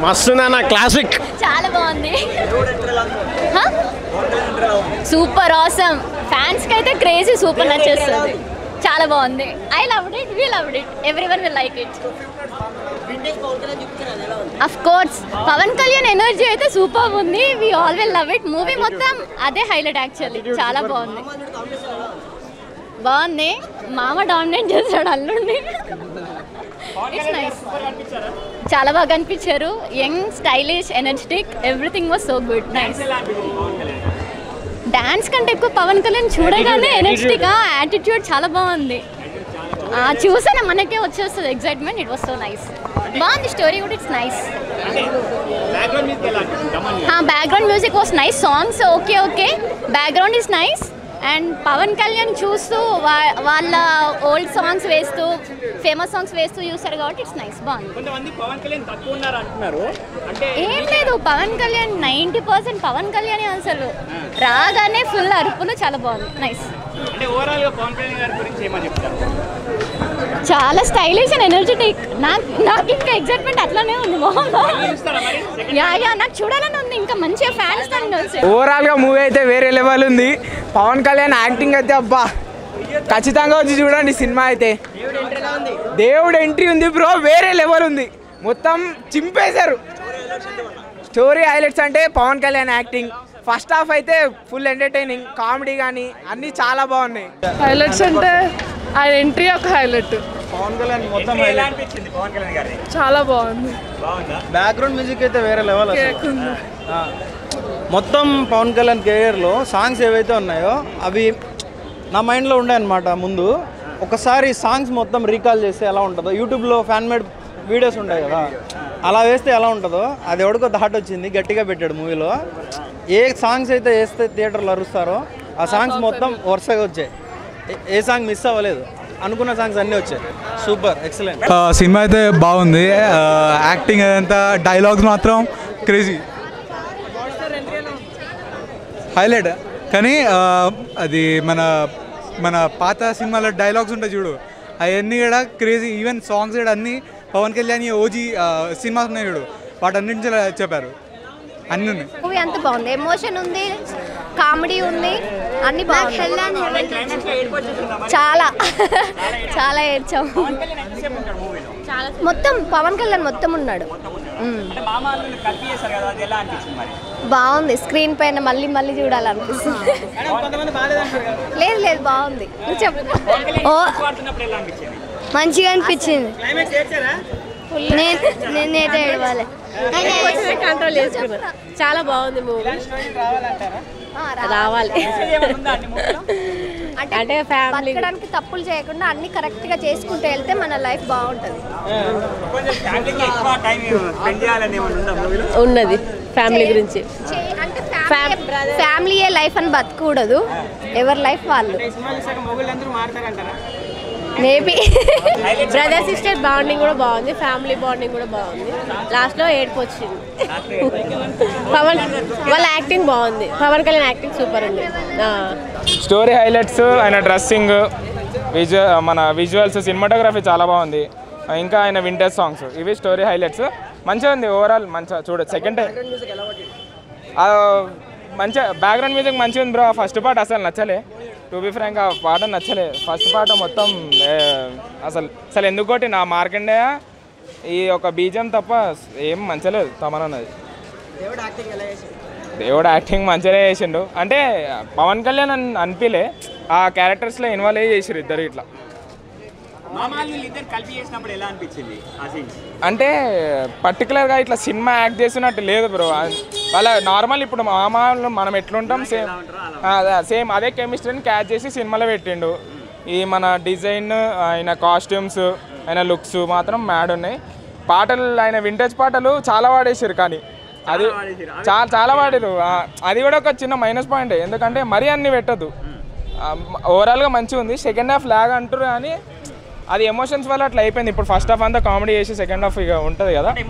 మస్తుందన్న classic చాలా బాగుంది super awesome fans కి అయితే క్రేజీ సూపర్ నచ్చేస్తుంది చాలా బాగుంది I love it we love it everyone will like it of course Pawan Kalyan energy అయితే సూపర్ ఉంది we all will love it movie మొత్తం అదే హైలైట్ యాక్చువల్లీ చాలా బాగుంది బాగుంది మామ డామినేట్ చేశాడు అల్లుండి ఇట్స్ నైస్ చాలా బాగా అనిపించారు young stylish energetic everything was so good nice dance కంటే ఎక్కువ పవన్ కళ్యాణ్ చూడగానే ఎనర్జెటిక్ యాటిట్యూడ్ చాలా బాగుంది ఆ, చూసానే మనకే వచ్చేస్తుంది excitement it was so nice బాగుంది స్టోరీ కూడా it's nice background music was nice songs okay okay background is nice and Pawan Kalyan చూస్తూ వా- వాళ్ళ ఓల్డ్ సాంగ్స్ వేస్తూ ఫేమస్ సాంగ్స్ వేస్తూ చూస్తారు కాబట్టి ఇట్స్ నైస్ బాగుంది కొంతమంది పవన్ కళ్యాణ్ తక్కువ ఉన్నారు అంటున్నారు అంటే ఏం లేదు పవన్ కళ్యాణ్ నైంటీ పర్సెంట్ పవన్ కళ్యాణ్ అసలు రాగానే ఫుల్ అరుపులు చాలా బాగుంది నైస్ అంటే ఓవరాల్ గా పవన్ కళ్యాణ్ గారి గురించి ఏమని చెప్తారు చాలా స్టైలిష్ అండ్ ఎనర్జెటిక్ నాకు నాకు ఇంకా ఎగ్జైట్మెంట్ అట్లానే ఉంది మొహంలో చూస్తారా మరి సెకండ్ యా యా నాకు చూడాలని ఉంది ఇంకా మంచిగా ఫ్యాన్స్ తో కలిసి ఓవరాల్గా మూవీ అయితే వేరే లెవెల్ ఉంది పవన్ కళ్యాణ్ యాక్టింగ్ అయితే అబ్బా ఖచ్చితంగా వచ్చి చూడండి సినిమా అయితే దేవుడు ఎంట్రీ ఉంది బ్రో వేరే లెవెల్ ఉంది మొత్తం చింపేశారు స్టోరీ హైలైట్స్ అంటే Pawan Kalyan acting first half అయితే ఫుల్ ఎంటర్టైనింగ్ కామెడీ కానీ అన్నీ చాలా బాగున్నాయి హైలైట్స్ అంటే ఆయన ఎంట్రీ ఒక హైలైట్ పవన్ కళ్యాణ్ మొత్తం ఎలా అనిపించింది పవన్ కళ్యాణ్ గారి చాలా బాగుంది బాగుందా బ్యాక్గ్రౌండ్ మ్యూజిక్ అయితే వేరే లెవెల్ అసలు కేక్ ఉంది ఆ. మొత్తం పవన్ కళ్యాణ్ కెరియర్లో సాంగ్స్ ఏవైతే ఉన్నాయో అవి నా మైండ్లో ఉండే అనమాట ముందు ఒకసారి సాంగ్స్ మొత్తం రీకాల్ చేస్తే ఎలా ఉంటుందో యూట్యూబ్లో ఫ్యాన్ మేడ్ వీడియోస్ ఉంటాయి కదా అలా వేస్తే ఎలా ఉంటుందో అది ఎవడికో థాట్ వచ్చింది గట్టిగా పెట్టాడు మూవీలో ఏ సాంగ్స్ అయితే వేస్తే థియేటర్లో అరుస్తారో ఆ సాంగ్స్ మొత్తం వరుసగా వచ్చాయి ఏ- ఏ సాంగ్ మిస్ అవ్వలేదు అనుకున్న సాంగ్స్ అన్నీ వచ్చాయి సూపర్ ఎక్సలెంట్ ఆ, సినిమా అయితే బాగుంది ఆ, యాక్టింగ్ అదంతా డైలాగ్స్ మాత్రం క్రేజీ హైలైట్ కానీ ఆ, అది మన మన పాత సినిమాలో డైలాగ్స్ ఉంటాయి చూడు అవన్నీ కూడా క్రేజీ ఈవెన్ సాంగ్స్ కూడా అన్నీ పవన్ కళ్యాణ్ ఓజీ సినిమాస్ ఉన్నాయి చూడు వాటన్నింటి నుంచి చెప్పారు అన్నీ ఉన్నాయి మూవీ అంత బాగుంది ఎమోషన్ ఉంది కామెడీ ఉంది అన్ని బాగుంది చాలా చాలా ఏడ్చాం మొత్తం పవన్ కళ్యాణ్ మొత్తం ఉన్నాడు మ్మ్. అంటే మామ అల్లుని కలిపి చేశారు కదా అది ఎలా అనిపించింది మరి బాగుంది స్క్రీన్ పైన మళ్ళీ మళ్ళీ చూడాలనిపిస్తుంది లేదు లేదు బాగుంది నువ్వు చెప్పు ఓ ఆడుతున్నప్పుడు ఎలా అనిపించింది మంచిగా అనిపించింది నేనైతే ఏడవాలి కంట్రోల్ చేసుకున్నారు చాలా బాగుంది మూవీ రావాలి ఏమన్నా అండి మూవీలో అంటే అంటే ఫ్యామిలీ బతకడానికి తప్పులు చేయకుండా అన్ని కరెక్ట్ గా చేసుకుంటూ వెళ్తే మన లైఫ్ బాగుంటది కొంచెం ఫ్యామిలీకి ఎక్కువ టైం స్పెండ్ చేయాలని ఏమన్నా ఉందా మూవీలో ఉన్నది ఫ్యామిలీ గురించి చే- అంటే ఫ్యామిలీ ఫ్యామిలీయే లైఫ్ అని బతకూడదు ఎవరి లైఫ్ వాళ్ళు మేబీ బ్రదర్ సిస్టర్ బాండింగ్ కూడా బాగుంది ఫ్యామిలీ బాండింగ్ కూడా బాగుంది లాస్ట్ లో ఏడుపు వచ్చింది పవన్ వాళ్ళ యాక్టింగ్ బాగుంది పవన్ కళ్యాణ్ యాక్టింగ్ సూపర్ ఉంది ఆ. స్టోరీ హైలైట్స్ ఆయన డ్రెస్సింగ్ విజువల్ మన విజువల్స్ సినిమాటోగ్రఫీ చాలా బాగుంది ఇంకా ఆయన వింటేజ్ సాంగ్స్ ఇవి స్టోరీ హైలైట్స్ మంచిగా ఉంది ఓవరాల్ మంచిగా చూడొచ్చు సెకండ్ టైం మంచిగా బ్యాక్గ్రౌండ్ మ్యూజిక్ మంచిగా ఉంది బ్రో ఫస్ట్ పార్ట్ అసలు నచ్చలే టు బి ఫ్రాంక్ ఆ పాట నచ్చలే ఫస్ట్ పాట మొత్తం ఏ, అసలు అసలు ఎందుకోటి నా మార్కండే ఈ ఒక బీజం తప్ప ఏం మంచలేదు తమనన్నది దేవుడు యాక్టింగ్ మంచిగానే చేసిండు అంటే పవన్ కళ్యాణ్ అని అనిపిలే ఆ క్యారెక్టర్స్లో ఇన్వాల్వ్ అయ్యి చేసిరు ఇద్దరు ఇట్లా మామ అల్లుని ఇద్దరు కలిపి చేసినప్పుడు ఎలా అనిపించింది ఆ సీన్స్ అంటే పర్టికులర్గా ఇట్లా సినిమా యాక్ట్ చేసినట్టు లేదు బ్రో వాళ్ళ నార్మల్ ఇప్పుడు మామూలు మనం ఎట్లుంటాం సేమ్ అదే సేమ్ అదే కెమిస్ట్రీని క్యాచ్ చేసి సినిమాలో పెట్టిండు ఈ మన డిజైన్ ఆయన కాస్ట్యూమ్స్ ఆయన లుక్స్ మాత్రం మ్యాడ్ ఉన్నాయి పాటలు ఆయన వింటేజ్ పాటలు చాలా వాడేసారు కానీ అది చాలా చాలా వాడారు ఆ, అది కూడా ఒక చిన్న మైనస్ పాయింట్ ఎందుకంటే మరీ అన్ని పెట్టద్దు ఓవరాల్గా మంచిగా ఉంది సెకండ్ హాఫ్ లాగ్ అంటారు కానీ అది ఎమోషన్స్ వల్ల అట్లా అయిపోయింది ఇప్పుడు ఫస్ట్ హాఫ్ అంతా కామెడీ చేసి సెకండ్ హాఫ్ ఇక ఉంటుంది కదా